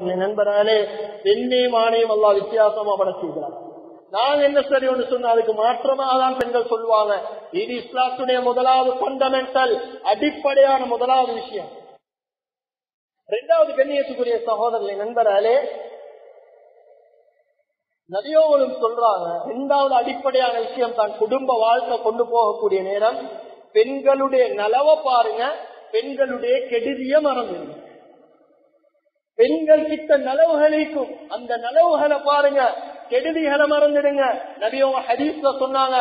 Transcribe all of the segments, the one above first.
நண்பராலே பெண்ணையும் ஆணையும் அல்லா வித்தியாசமா படைச்சிருக்கிறார் நாங்க என்ன சரி ஒன்று சொன்னா அதுக்கு மாற்றமா தான் பெண்கள் சொல்லுவாங்க இது இஸ்லாத்துடைய முதலாவது பண்டமெண்டல் அடிப்படையான முதலாவது விஷயம் இரண்டாவது கண்ணியத்துக்குரிய சகோதரர்களை நண்பராலே நதியோகளும் சொல்றாங்க இரண்டாவது அடிப்படையான விஷயம் தான் குடும்ப வாழ்க்கை கொண்டு போகக்கூடிய நேரம் பெண்களுடைய நலவை பாருங்க பெண்களுடைய கெடுதிய மறந்துடுங்க பெண்கள் கிட்ட நலவுகளுக்கும் அந்த நலவுகளை பாருங்க கெடுதிகளை மறந்துடுங்க நபியவங்க ஹதீஸ்ல சொன்னாங்க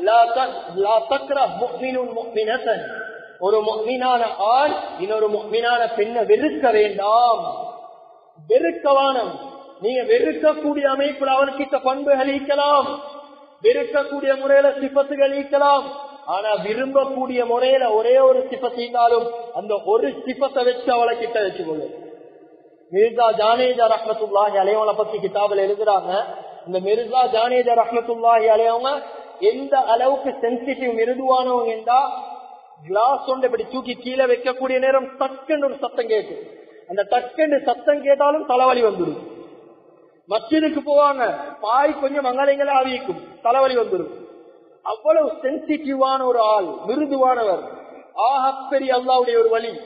ஒரு முக்மீனான ஆண் இன்னொரு முக்மீனான பெண்ணை வெறுக்க வேண்டாம் வெறுக்கவானம் நீங்க வெறுக்கக்கூடிய அமைப்பில் அவர்கிட்ட பண்புகள் ஈக்கலாம் வெறுக்கக்கூடிய முறையில சிப்பத்துகள் ஈக்கலாம் ஆனா விரும்பக்கூடிய முறையில ஒரே ஒரு சிப்பத் இருந்தாலும் அந்த ஒரு சிப்பத்தை வச்சு அவளை கிட்ட வச்சுக்கொள்ளும் மிர்சா ஜானேஜா ரஹமத்துல்லாஹி அலையவங்களை பத்தி கிதாபில் எழுதுறாங்க இந்த மிர்சா ஜானேஜா ரஹமத்துல்லாஹி அலையவங்க எந்த அளவுக்கு சென்சிட்டிவ் மிருதுவானவங்க என்றா கிளாஸ் ஒன்று இப்படி தூக்கி கீழே வைக்கக்கூடிய நேரம் டக்குன்னு ஒரு சத்தம் கேட்கும் அந்த டக்குன்னு சத்தம் கேட்டாலும் தலைவலி வந்துடும் மஸ்ஜிதுக்கு போவாங்க பாய் கொஞ்சம் மங்களைங்களா ஆவிக்கும் தலைவலி வந்துடும் அவ்வளவு சென்சிட்டிவான ஒரு ஆள் மிருதுவானவர் ஆகப்பெரிய அல்லாவுடைய ஒரு வழி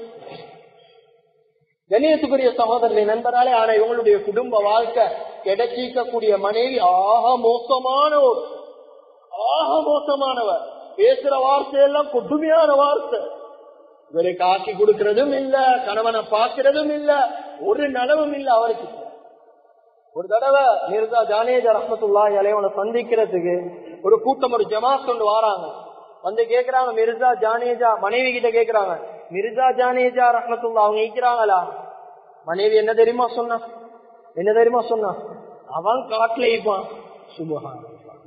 கணேசுக்குரிய சகோதரனை நண்பராலே ஆனா இவங்களுடைய குடும்ப வாழ்க்கை கிடைச்சிக்கக்கூடிய மனைவி ஆக மோசமானவர் ஆக மோசமானவர் பேசுற வார்த்தையெல்லாம் கொடுமையான வார்த்தை இவருக்கு ஆக்கி கொடுக்கறதும் இல்ல கணவனை பார்க்கறதும் இல்ல ஒரு நலவும் இல்ல அவருக்கு ஒரு தடவை மிர்சா ஜானேஜா ரஹமத்துல்லாஹி அலைவனை சந்திக்கிறதுக்கு ஒரு கூட்டம் ஒரு ஜமாத் கொண்டு வராங்க வந்து கேக்குறாங்க மிர்சா ஜானேஜா மனைவி கிட்ட கேக்குறாங்க மிர்சா ஜானேஜா ரஹமத்துல்லா அவங்க ஈக்கிறாங்களா மனைவி என்ன தெரியுமா சொன்னா என்ன தெரியுமா சொன்னா அவன் காட்டுல இருப்பான் சுபஹான்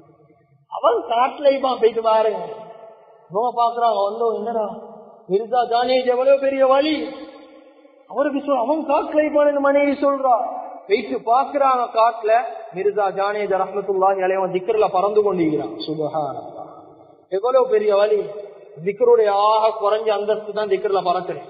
அவன் காட்டுல இருப்பான் போயிட்டு பாருங்க இவங்க பாக்குறாங்க வந்தோம் என்னடா மிர்சா ஜானேஜ் எவ்வளவு பெரிய வழி அவருக்கு சொல் அவன் காட்டுல இருப்பான் மனைவி சொல்றா போயிட்டு பாக்குறாங்க காட்டுல மிர்சா ஜானேஜ் ரஹமத்துல்லாஹி அலைவன் திக்கர்ல பறந்து கொண்டிருக்கிறான் சுபஹான் எவ்வளவு பெரிய வழி திக்கருடைய ஆக குறைஞ்ச அந்தஸ்து தான் திக்கர்ல பறக்கிறேன்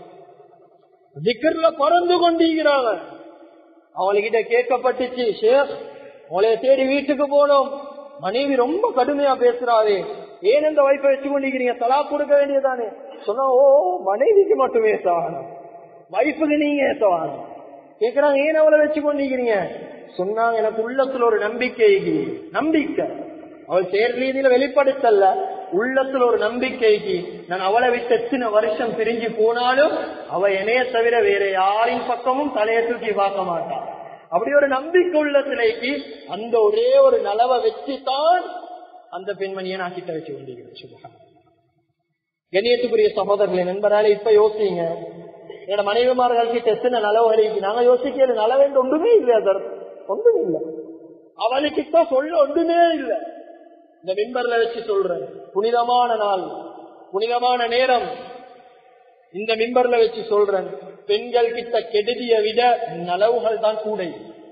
திக்கர்ல பறந்து கொண்டிருக்கிறாங்க அவள்கிட்ட கேட்கப்பட்டுச்சு ஷேக் உங்களைய தேடி வீட்டுக்கு போனோம் மனைவி ரொம்ப கடுமையா பேசுறாரு ஏன் இந்த வைப்பை வச்சு கொண்டிருக்கிறீங்க தலா கொடுக்க வேண்டியதானே சொன்னா ஓ மனைவிக்கு மட்டுமே சவானம் வைஃபுக்கு நீங்க சவானம் கேக்குறாங்க ஏன் அவளை வச்சு கொண்டிருக்கிறீங்க சொன்னாங்க எனக்கு உள்ளத்துல ஒரு நம்பிக்கை நம்பிக்கை அவள் செயல் ரீதியில வெளிப்படுத்தல உள்ளத்துல ஒரு நம்பிக்கைக்கு நான் அவளை விட்டு எத்தனை வருஷம் பிரிஞ்சு போனாலும் அவ என்னைய தவிர வேற யாரின் பக்கமும் தலையை தூக்கி பார்க்க மாட்டான் அப்படி ஒரு நம்பிக்கை உள்ளத்திலேக்கு அந்த ஒரே ஒரு நலவை வச்சுதான் அந்த பெண்மணியை நான் கிட்ட வச்சு கொண்டிருக்கிறேன் சுபகான் கண்ணியத்துக்குரிய சகோதரர்களை நண்பரால இப்ப யோசிங்க என்னோட மனைவிமார்கள் கிட்ட எத்தனை நலவுகளுக்கு நாங்க யோசிக்கிறது நலவேண்டு ஒன்றுமே இல்லை அதற்கு ஒன்றும் இல்லை அவளுக்கிட்ட சொல்ல ஒன்றுமே இல்லை இந்த மின்பர்ல வச்சு சொல்றேன் புனிதமான நாள் புனிதமான நேரம் இந்த மின்பர்ல வச்சு சொல்றேன் பெண்கள் கிட்ட கெடுதிய விட நலவுகள் தான் கூட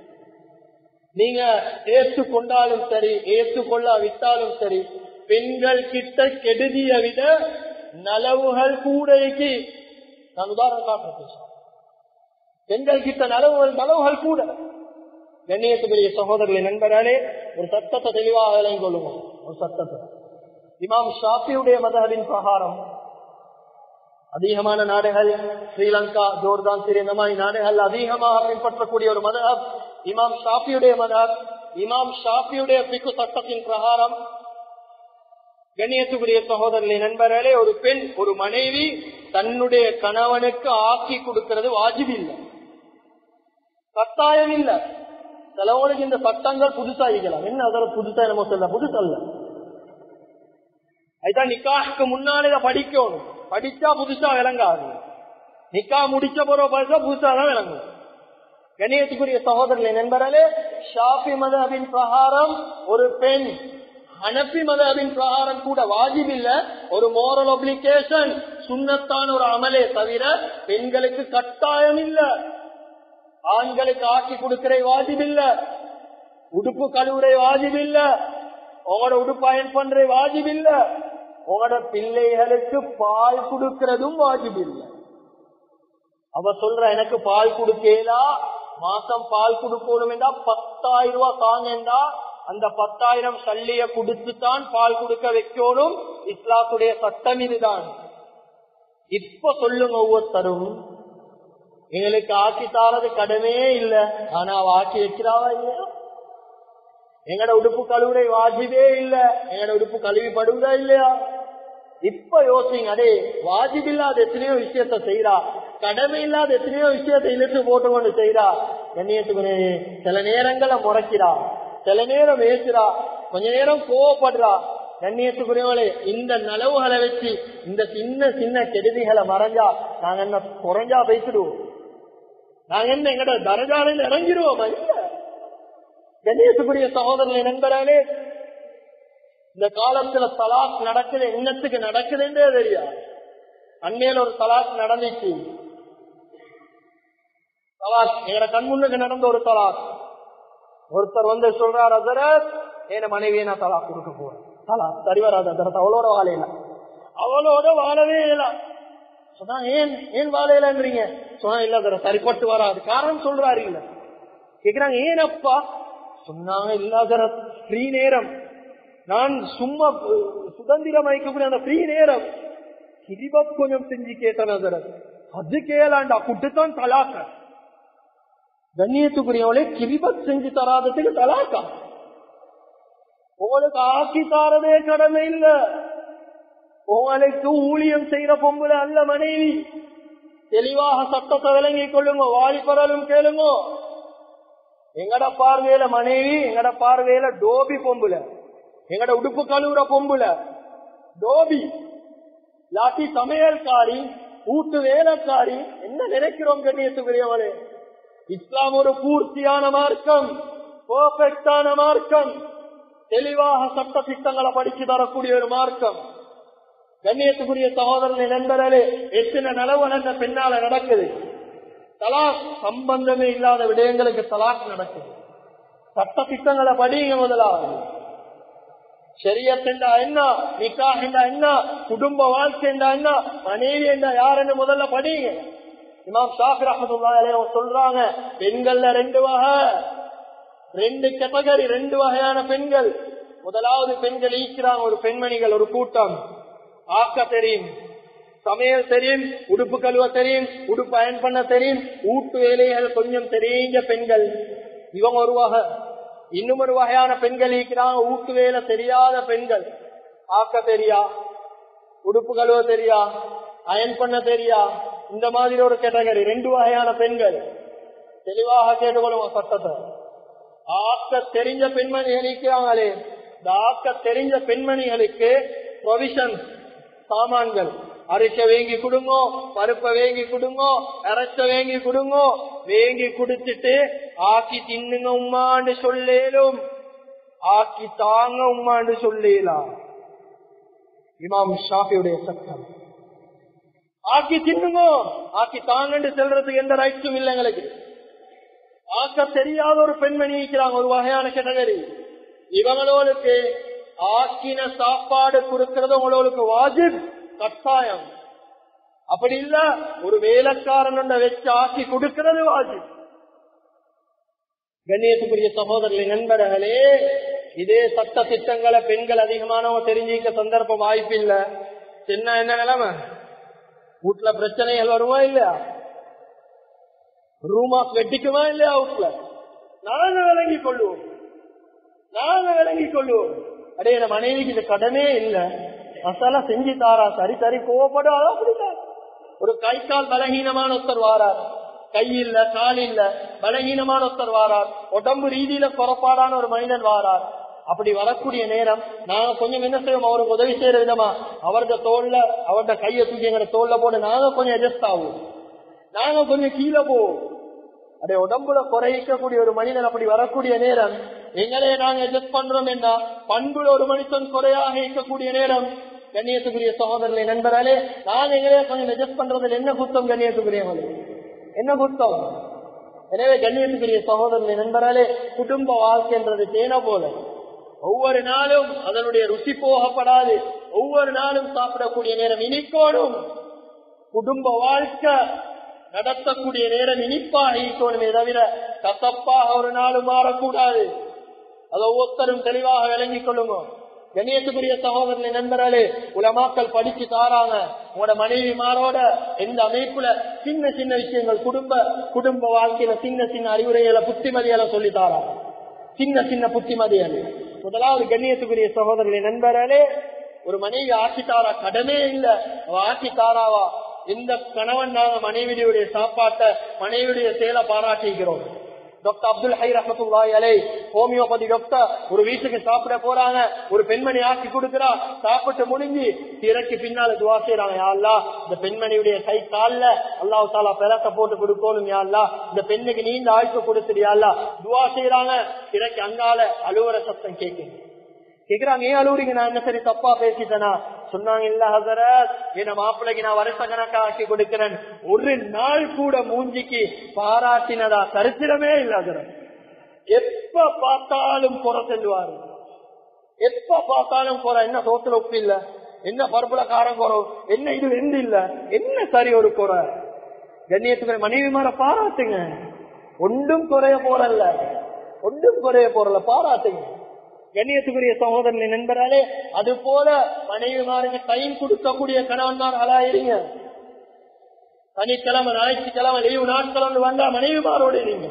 நீங்க ஏற்று கொண்டாலும் சரி ஏற்று கொள்ளாவிட்டாலும் சரி பெண்கள் கிட்ட கெடுதிய விட நலவுகள் கூடைக்கு நான் உதாரணம் காட்டுறேன் பெண்கள் கிட்ட நலவுகள் நலவுகள் கூட கண்ணியத்துக்குரிய சகோதரர்களை நண்பராலே ஒரு சட்டத்தை தெளிவாக விளங்கிக் கொள்ளுவோம் ஒரு சட்டத்தை இமாம் ஷாஃபியுடைய மதஹபின் பிரகாரம் அதிகமான நாடுகள் ஸ்ரீலங்கா ஜோர்தான் சிறிய இந்த மாதிரி நாடுகள் அதிகமாக பின்பற்றக்கூடிய ஒரு மதஹப் இமாம் ஷாஃபியுடைய மதஹப் இமாம் ஷாஃபியுடைய பிக்கு சட்டத்தின் பிரகாரம் கண்ணியத்துக்குரிய சகோதரர்களை நண்பர்களே ஒரு பெண் ஒரு மனைவி தன்னுடைய கணவனுக்கு ஆக்கி கொடுக்கிறது வாஜிப் இல்லை கட்டாயம் இல்லை சிலவனுக்கு இந்த சட்டங்கள் புதுசா இருக்கலாம் என்ன அதில் புதுசா என்னமோ சொல்ல புதுசல்ல அதுதான் நிக்காக்கு முன்னாலே இதை படிக்கணும் படிச்சா புதுசா விளங்காது நிக்கா முடிச்ச போற படிச்சா புதுசா தான் விளங்கும் கணியத்துக்குரிய சகோதரர்களை நண்பர்களே ஷாஃபி மதபின் பிரகாரம் ஒரு பெண் அனப்பி மதபின் பிரகாரம் கூட வாஜிப் இல்ல ஒரு மோரல் அப்ளிகேஷன் சுண்ணத்தான ஒரு அமலே தவிர பெண்களுக்கு கட்டாயம் இல்ல ஆண்களுக்கு ஆக்கி கொடுக்கிற வாஜிப் இல்ல உடுப்பு கழுவுறை வாஜிப் இல்ல உங்களோட உடுப்பு அயன் பண்ற வாஜிப் இல்ல உங்களோட பிள்ளைகளுக்கு பால் கொடுக்கிறதும் வாஜிப் இல்ல அவ சொல்ற எனக்கு பால் கொடுக்கலா மாசம் பால் கொடுக்கணும் என்றா பத்தாயிரம் ரூபாய் தாங்கண்டா அந்த பத்தாயிரம் சல்லிய கொடுத்துதான் பால் கொடுக்க வைக்கணும் இஸ்லாத்துடைய சட்டம் இதுதான் இப்ப சொல்லுங்க ஒவ்வொருத்தரும் எங்களுக்கு ஆக்கி தாரது கடமையே இல்ல ஆனா அவ ஆக்கி வைக்கிறாவா இல்லையா எங்கட உடுப்பு கழுவுரை வாஜிபே இல்ல எங்கட உடுப்பு கழுவி படுவதா இல்லையா இப்ப யோசிங்க அடே வாஜிப் இல்லாத எத்தனையோ விஷயத்த செய்யறா கடமை இல்லாத எத்தனையோ விஷயத்தை இழுத்து போட்டு கொண்டு செய்யறா கண்ணியத்துக்கு சில நேரங்களை முறைக்கிறா சில நேரம் ஏசுறா கொஞ்ச நேரம் கோவப்படுறா கண்ணியத்துக்குரியவளே இந்த நலவுகளை வச்சு இந்த சின்ன சின்ன கெடுதிகளை மறைஞ்சா நாங்க என்ன குறைஞ்சா பேசிடுவோம் நாங்க என்ன எங்கட தரஜாலையில் இறங்கிடுவோமா இல்ல கண்ணியத்துக்குரிய சகோதரனை நண்பராலே இந்த காலத்துல தலாக் நடக்குது என்னத்துக்கு நடக்குதுன்றே தெரியா அண்மையில ஒரு தலாக் நடந்துச்சு தலாக் எங்கட கண்முன்னுக்கு நடந்த ஒரு தலாக் ஒருத்தர் வந்து சொல்றார் அதரத் என் மனைவியை நான் தலாக் கொடுக்க போறேன் தலாக் சரி வராது அதரத் அவளோட வாழையில அவளோட வாழவே இல்லை சொன்னா ஏன் ஏன் வாழையிலன்றீங்க சொன்னா இல்ல அதர சரிப்பட்டு வராது காரணம் சொல்றாரு இல்ல கேக்குறாங்க ஏன் அப்பா சொன்னாங்க இல்ல அதரத் ஃப்ரீ நேரம் நான் சும்மா சுதந்திரம் அளிக்கக்கூடிய அந்த ஃப்ரீ நேரம் கிரிபத் கொஞ்சம் செஞ்சு கேட்டேன் அதரத் அது கேளாண்டா குட்டுத்தான் தலாக்க கண்ணியத்துக்குரியவளே கிரிபத் செஞ்சு தராததுக்கு தலாக்கா உங்களுக்கு ஆக்கி தாரதே கடமை இல்ல உங்களுக்கு ஊழியம் செய்யற பொம்புல அல்ல மனைவி தெளிவாக சட்டத்தை விளங்கிக் கொள்ளுங்க வாலிபரலும் கேளுங்க எங்கட பார்வையில மனைவி எங்கட பார்வையில டோபி பொம்புல எங்கட உடுப்பு கழுவுற பொம்புல டோபி லாட்டி சமையல்காரி கூட்டு வேலைக்காரி என்ன நினைக்கிறோம் கண்ணியத்துக்குரியவளே இஸ்லாம் ஒரு பூர்த்தியான மார்க்கம் பெர்ஃபெக்டான மார்க்கம் தெளிவாக சட்ட திட்டங்களை படிச்சு தரக்கூடிய ஒரு மார்க்கம் கண்ணியத்துக்குரிய சகோதரனை நண்பர்களே எத்தனை நிலவல் என்ற பின்னால நடக்குது தலாக் சம்பந்தமே இல்லாத விடயங்களுக்கு தலாக் நடக்குது சட்ட திட்டங்களை படிங்க முதலாவது சரியத்தெண்டா என்ன நிக்கா என்றா என்ன குடும்ப வாழ்க்கை என்றா என்ன மனைவி என்றா யாருன்னு முதல்ல படிங்க இமாம் ஷாஃபி ரஹமத்துல்லா சொல்றாங்க பெண்கள்ல ரெண்டு வகை ரெண்டு கேட்டகரி ரெண்டு வகையான பெண்கள் முதலாவது பெண்கள் ஈக்கிறாங்க ஒரு பெண்மணிகள் ஒரு கூட்டம் ஆக்க தெரியும் சமையல் தெரியும் உடுப்பு கழுவ தெரியும் உடுப்பு அயன் பண்ண தெரியும் ஊட்டு வேலைகள் கொஞ்சம் தெரிஞ்ச பெண்கள் இவங்க ஒரு வகை இன்னும் ஒரு வகையான பெண்கள் ஈக்கிறாங்க ஊட்டு வேலை தெரியாத பெண்கள் ஆக்க தெரியா உடுப்பு கழுவ தெரியா அயன் பண்ண தெரியா இந்த மாதிரி ஒரு கேட்டகரி ரெண்டு வகையான பெண்கள் தெளிவாக கேட்டுக்கொள்ளுவோம் சட்டத்தை ஆக்க தெரிஞ்ச பெண்மணிகள் இருக்கிறாங்களே இந்த ஆக்க தெரிஞ்ச பெண்மணிகளுக்கு ப்ரொவிஷன் சாமான்கள் அரிச வேங்கி கொடுங்கோ பருப்பை வேங்கி கொடுங்கோ அரைச்ச வேங்கி கொடுங்கோ வேங்கி குடுத்துட்டு ஆக்கி தின்னுங்க உம்மாண்டு சொல்லேலும் ஆக்கி தாங்க உம்மாண்டு சொல்லேலாம் இமாம் ஷாஃபியுடைய சட்டம் ஆக்கி தின்னுங்க ஆக்கி தாங்கன்னு செல்றதுக்கு எந்த ரைட்ஸும் இல்லை எங்களுக்கு ஆக்க தெரியாத ஒரு பெண்மணி இருக்கிறாங்க ஒரு வகையான கேட்டகரி இவங்களோளுக்கு ஆக்கின சாப்பாடு கொடுக்கறது உங்களுக்கு வாஜிப் கட்டாயம் அப்படி இல்ல ஒரு வேலைக்காரன் வச்சு ஆக்கி கொடுக்கிறது வாஜிப் கண்ணியத்துக்குரிய சகோதரர்களை நண்பர்களே இதே சட்ட திட்டங்களை பெண்கள் அதிகமானவங்க தெரிஞ்சுக்க சந்தர்ப்பம் வாய்ப்பில்லை சின்ன என்ன நிலைமை வீட்டுல பிரச்சனைகள் வருமா இல்லையா ரூமாஸ் வெட்டிக்குமா இல்லையா வீட்டுல நாங்க விளங்கி கொள்வோம் நாங்க விளங்கி கொள்வோம் அடே என் மனைவிக்கு இது கடனே இல்ல மசாலா செஞ்சு தாரா சரி சரி கோவப்படாதோ அப்படிதான் ஒரு கை கால் பலகீனமான ஒருத்தர் வாரார் கை இல்ல கால் இல்ல பலகீனமான ஒருத்தர் வாரார் உடம்பு ரீதியில புறப்பாடான ஒரு மனிதன் வாரார் அப்படி வரக்கூடிய நேரம் நாங்க கொஞ்சம் என்ன செய்வோம் அவருக்கு உதவி செய்யற விதமா அவரது தோல்ல அவர்த கையை தூக்கி எங்க தோல்ல போட்டு நாங்க கொஞ்சம் அட்ஜஸ்ட் ஆகும் நாங்க கொஞ்சம் கீழே போவோம் அதே உடம்புல குறைக்கக்கூடிய ஒரு மனிதன் அப்படி வரக்கூடிய நேரம் எங்களே நாங்க அட்ஜஸ்ட் பண்றோம் என்ன பண்புல ஒரு மனிதன் குறையாக இருக்கக்கூடிய நேரம் கண்ணியத்துக்குரிய சகோதரர்களை நண்பராலே நாங்க எங்களே கொஞ்சம் அட்ஜஸ்ட் பண்றதுல என்ன குத்தம் கண்ணியத்துக்குரியவங்களே என்ன குத்தம் எனவே கண்ணியத்துக்குரிய சகோதரர்களை நண்பராலே குடும்ப வாழ்க்கைன்றது தேன போல ஒவ்வொரு நாளும் அதனுடைய ருசி போகப்படாது ஒவ்வொரு நாளும் சாப்பிடக்கூடிய நேரம் இனிக்கோடும் குடும்ப வாழ்க்கை நடத்தக்கூடிய நேரம் இனிப்பாக ஈக்கணுமே தவிர கசப்பாக ஒரு நாள் மாறக்கூடாது அதை ஒவ்வொருத்தரும் தெளிவாக விளங்கிக் கொள்ளுங்க கணியத்துக்குரிய சகோதரனை நண்பர்களே உலமாக்கள் படிச்சு தாராங்க உங்களோட மனைவிமாரோட எந்த அமைப்புல சின்ன சின்ன விஷயங்கள் குடும்ப குடும்ப வாழ்க்கையில சின்ன சின்ன அறிவுரைகளை புத்திமதிகளை சொல்லி தாராங்க சின்ன சின்ன புத்திமதிகள் முதலாவது கண்ணியத்துக்குரிய சகோதரர்களை நண்பர்களே ஒரு மனைவி ஆட்சி தாரா கடமே இல்ல அவ ஆட்சி தாராவா எந்த கணவன் நாங்க மனைவியுடைய சாப்பாட்டை மனைவியுடைய செயலை பாராட்டிக்கிறோம் டாக்டர் அப்துல் ஹை ரஹமத்துல்லாஹி அலை ஹோமியோபதி டாக்டர் ஒரு வீட்டுக்கு சாப்பிட போறாங்க ஒரு பெண்மணி ஆக்கி கொடுக்கிறா சாப்பிட்டு முடிஞ்சு திரைக்கு பின்னால துவா செய்யறாங்க யாழ்லா இந்த பெண்மணியுடைய கை கால்ல அல்லாஹ் தாலா பிறக்க போட்டு கொடுக்கணும் யாழ்லா இந்த பெண்ணுக்கு நீண்ட ஆய்ப்பு கொடுத்துடியாள்லா துவா செய்யறாங்க திரைக்கு அங்கால அலுவல சத்தம் கேட்குது கேக்குறாங்க ஏன் அழுவுறீங்க நான் என்ன சரி தப்பா பேசிட்டேனா சொன்னாங்க இல்ல ஹசரத் என்ன மாப்பிள்ளைக்கு நான் வருஷ கணக்கா ஆக்கி கொடுக்கிறேன் ஒரு நாள் கூட மூஞ்சிக்கு பாராட்டினதா சரித்திரமே இல்ல ஹசரத் எப்ப பார்த்தாலும் குறை செல்வாரு எப்ப பார்த்தாலும் குறை என்ன சோத்துல உப்பு இல்ல என்ன பருப்புல காரம் குறை என்ன இது வெந்து இல்ல என்ன சரி ஒரு குறை கண்ணியத்துக்கு மனைவி மாற பாராட்டுங்க ஒன்றும் குறைய போறல்ல ஒன்றும் குறைய போறல பாராட்டுங்க கண்ணியத்துக்குரிய சகோதரனை நண்பராலே அது போல மனைவிமாருக்கு டைம் கொடுக்கக்கூடிய கணவன்மார்களா இருங்க சனிக்கிழமை ஞாயிற்றுக்கிழமை லீவு நாட்கள் வந்தா மனைவிமாரோடு இருங்க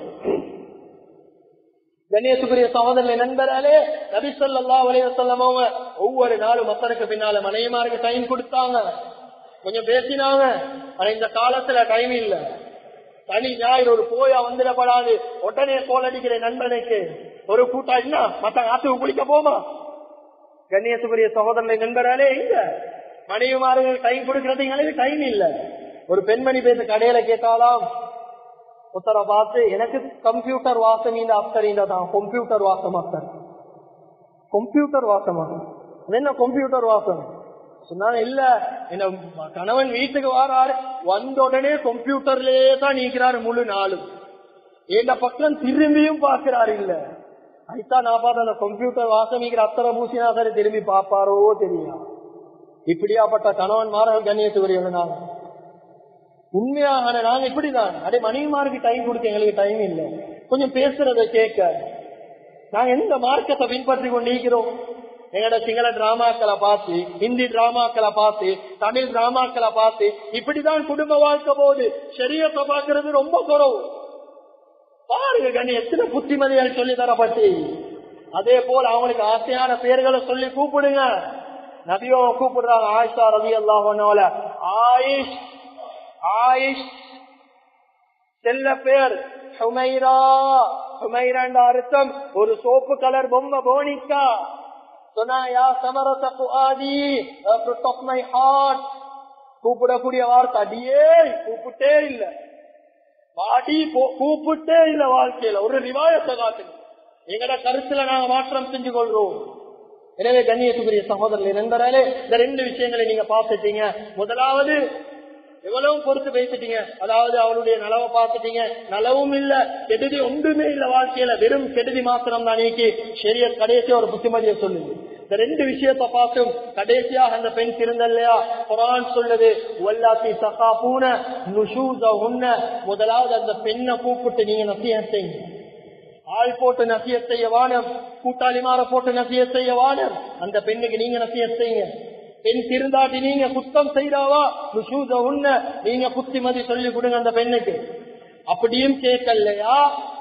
கண்ணியத்துக்குரிய சகோதரனை நண்பராலே நபிசல்லா வலைய சொல்லமவங்க ஒவ்வொரு நாளும் மக்களுக்கு பின்னால மனைவிமாருக்கு டைம் கொடுத்தாங்க கொஞ்சம் பேசினாங்க ஆனா இந்த காலத்துல டைம் இல்ல சனி ஞாயிறு ஒரு போயா வந்துடப்படாது உடனே கோல் அடிக்கிற நண்பனுக்கு ஒரு கூட்டா என்ன மத்த ஆத்துக்கு குளிக்க போமா கண்ணியத்துக்குரிய சகோதரனை நண்பராலே இங்க மனைவிமார்கள் டைம் கொடுக்கறதுங்களுக்கு டைம் இல்ல ஒரு பெண்மணி பேச கடையில கேட்டாலாம் உத்தர பார்த்து எனக்கு கம்ப்யூட்டர் வாசம் இந்த அப்தர் தான் கம்ப்யூட்டர் வாசம் அப்தர் கம்ப்யூட்டர் வாசமா என்ன கம்ப்யூட்டர் வாசம் சொன்னாங்க இல்ல என்ன கணவன் வீட்டுக்கு வாராரு வந்த உடனே கம்ப்யூட்டர்லயே தான் நீக்கிறாரு முழு நாளும் எந்த பக்கம் திரும்பியும் பாக்குறாரு இல்ல அதுதான் நான் பார்த்த அந்த கம்ப்யூட்டர் வாசமிக்கிற அத்தனை பூசினா சரி திரும்பி பாப்பாரோ தெரியும் இப்படியாப்பட்ட கணவன் மாறல் கண்ணியத்துக்குரியவங்க நாங்க உண்மையாக நாங்க இப்படிதான் அடே மனைவிமாருக்கு டைம் கொடுக்க எங்களுக்கு டைம் இல்லை கொஞ்சம் பேசுறத கேட்க நாங்க எந்த மார்க்கத்தை பின்பற்றி கொண்டிருக்கிறோம் எங்கட சிங்கள டிராமாக்களை பார்த்து ஹிந்தி டிராமாக்களை பார்த்து தமிழ் டிராமாக்களை பார்த்து இப்படிதான் குடும்ப வாழ்க்கை போகுது சரியத்தை பாக்குறது ரொம்ப குறவு பாருங்க கண்ணி எத்தனை புத்திமதிகள் சொல்லி தரப்பட்டு அதே போல அவங்களுக்கு ஆசையான பெயர்களை சொல்லி கூப்பிடுங்க நபியோ கூப்பிடுறாங்க ஆயிஷா ரவி அல்லாஹோல ஆயிஷ் ஆயிஷ் செல்ல பேர் சுமைரா சுமைராண்ட அர்த்தம் ஒரு சோப்பு கலர் பொம்மை போனிக்கா சொன்னா சமரச புஆதி மை ஹார்ட் கூப்பிடக்கூடிய வார்த்தை அடியே கூப்பிட்டே இல்ல பாடி கூப்பிட்டே இல்ல வாழ்க்கையில ஒரு ரிவாயத்தை காட்டுங்க எங்கட கருத்துல நாங்க மாற்றம் செஞ்சு கொள்றோம் எனவே கண்ணியத்துக்குரிய சகோதரர்கள் நண்பராலே இந்த ரெண்டு விஷயங்களை நீங்க பார்த்துட்டீங்க முதலாவது எவ்வளவு பொறுத்து பேசிட்டீங்க அதாவது அவளுடைய நலவை பார்த்துட்டீங்க நலவும் இல்ல கெடுதி ஒன்றுமே இல்ல வாழ்க்கையில வெறும் கெடுதி மாத்திரம் தான் நீக்கி சரிய கடைசியா ஒரு புத்திமதியை சொல்லுது இந்த ரெண்டு விஷயத்த பார்த்தும் கடைசியாக அந்த பெண் திருந்தல்லையா குரான் சொல்லுது வல்லாத்தி சகா பூன நுஷூச உன்ன முதலாவது அந்த பெண்ணை கூப்பிட்டு நீங்க நசியம் செய்யுங்க ஆள் போட்டு நசிய செய்ய வானம் கூட்டாளி மாற போட்டு நசிய செய்ய வானம் அந்த பெண்ணுக்கு நீங்க நசிய செய்யுங்க பெண் திருந்தாட்டி நீங்க குத்தம் செய்தாவா நுஷூத உன்ன நீங்க புத்திமதி சொல்லி கொடுங்க அந்த பெண்ணுக்கு அப்படியும் கேட்கலையா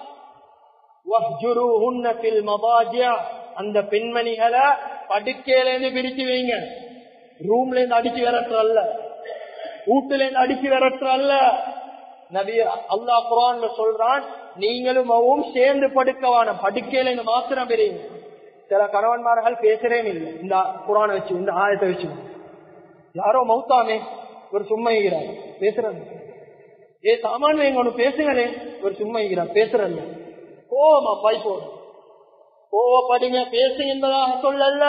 அந்த பெண்மணிகளை படுக்கையில இருந்து பிரிச்சு வைங்க ரூம்ல இருந்து அடிச்சு விரட்டுறல்ல வீட்டுல இருந்து அடிச்சு விரட்டுறல்ல நபிய அல்லா குரான் சொல்றான் நீங்களும் அவவும் சேர்ந்து படுக்கவான படுக்கையில இருந்து மாத்திரம் பெரியீங்க சில கணவன்மார்கள் பேசுறேன் இல்லை இந்த குரானை வச்சு இந்த ஆயத்தை வச்சு யாரோ மௌத்தாமே ஒரு சும்மா இருக்கிறார் பேசுறாங்க ஏ சாமான் எங்க ஒண்ணு பேசுங்களே ஒரு சும்மா இருக்கிறார் பேசுறல்ல கோவமா பைப்போ கோவப்படுங்க பேசுங்க என்பதாக சொல்லல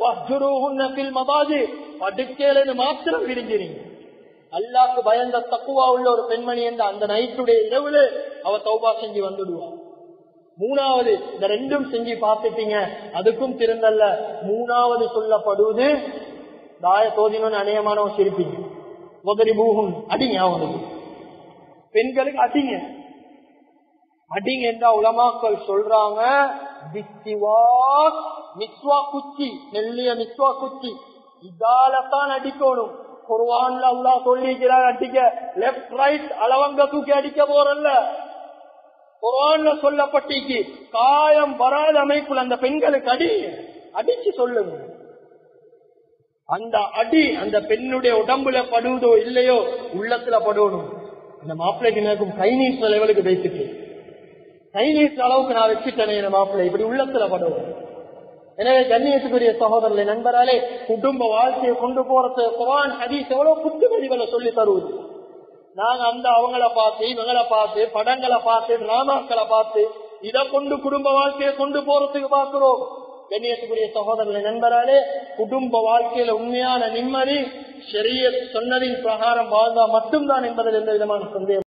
மபாது படுக்கையில மாத்திரம் விரிஞ்சிருங்க அல்லாக்கு பயந்த தக்குவா உள்ள ஒரு பெண்மணி என்ற அந்த நைட்டுடைய இரவுல அவ தௌபா செஞ்சு வந்துடுவா மூணாவது இந்த ரெண்டும் செஞ்சு பார்த்துட்டீங்க அதுக்கும் திருந்தல்ல மூணாவது சொல்லப்படுவது தாய தோதினு அநேகமானவன் சிரிப்பீங்க முதலி பூகும் அடிங்க அவனுக்கு பெண்களுக்கு அடிங்க அடிங்க என்றா உலமாக்கள் சொல்றாங்க மிஸ்வா குச்சி நெல்லிய மிஸ்வா குச்சி இதாலத்தான் அடிக்கணும் குர்வான்ல அல்லா சொல்லிக்கிறார் அடிக்க லெப்ட் ரைட் அளவங்க தூக்கி அடிக்க போறல்ல குர்வான்ல சொல்லப்பட்டிக்கு காயம் வராத அமைப்புல அந்த பெண்களுக்கு அடி அடிச்சு சொல்லுங்க அந்த அடி அந்த பெண்ணுடைய உடம்புல படுவதோ இல்லையோ உள்ளத்துல படணும் இந்த மாப்பிள்ளைக்கு எனக்கும் கை நீட்ட லெவலுக்கு வைத்துட்டு கை நீட்ட அளவுக்கு நான் வச்சுட்டேனே இந்த மாப்பிள்ளை இப்படி உள்ளத்துல படுவோம் எனவே கண்ணியத்துக்குரிய சகோதரர்களை நண்பராலே குடும்ப வாழ்க்கையை கொண்டு போறது குரான் ஹதீஸ் எவ்வளவு புத்துமதிகளை சொல்லி தருவது நாங்க அந்த அவங்கள பார்த்து இவங்களை பார்த்து படங்களை பார்த்து டிராமாக்களை பார்த்து இதை கொண்டு குடும்ப வாழ்க்கையை கொண்டு போறதுக்கு பார்க்கிறோம் கண்ணியத்துக்குரிய சகோதரர்களை நண்பராலே குடும்ப வாழ்க்கையில உண்மையான நிம்மதி சரிய சொன்னதின் பிரகாரம் வாழ்ந்தா மட்டும்தான் என்பதில் எந்த விதமான சந்தேகம்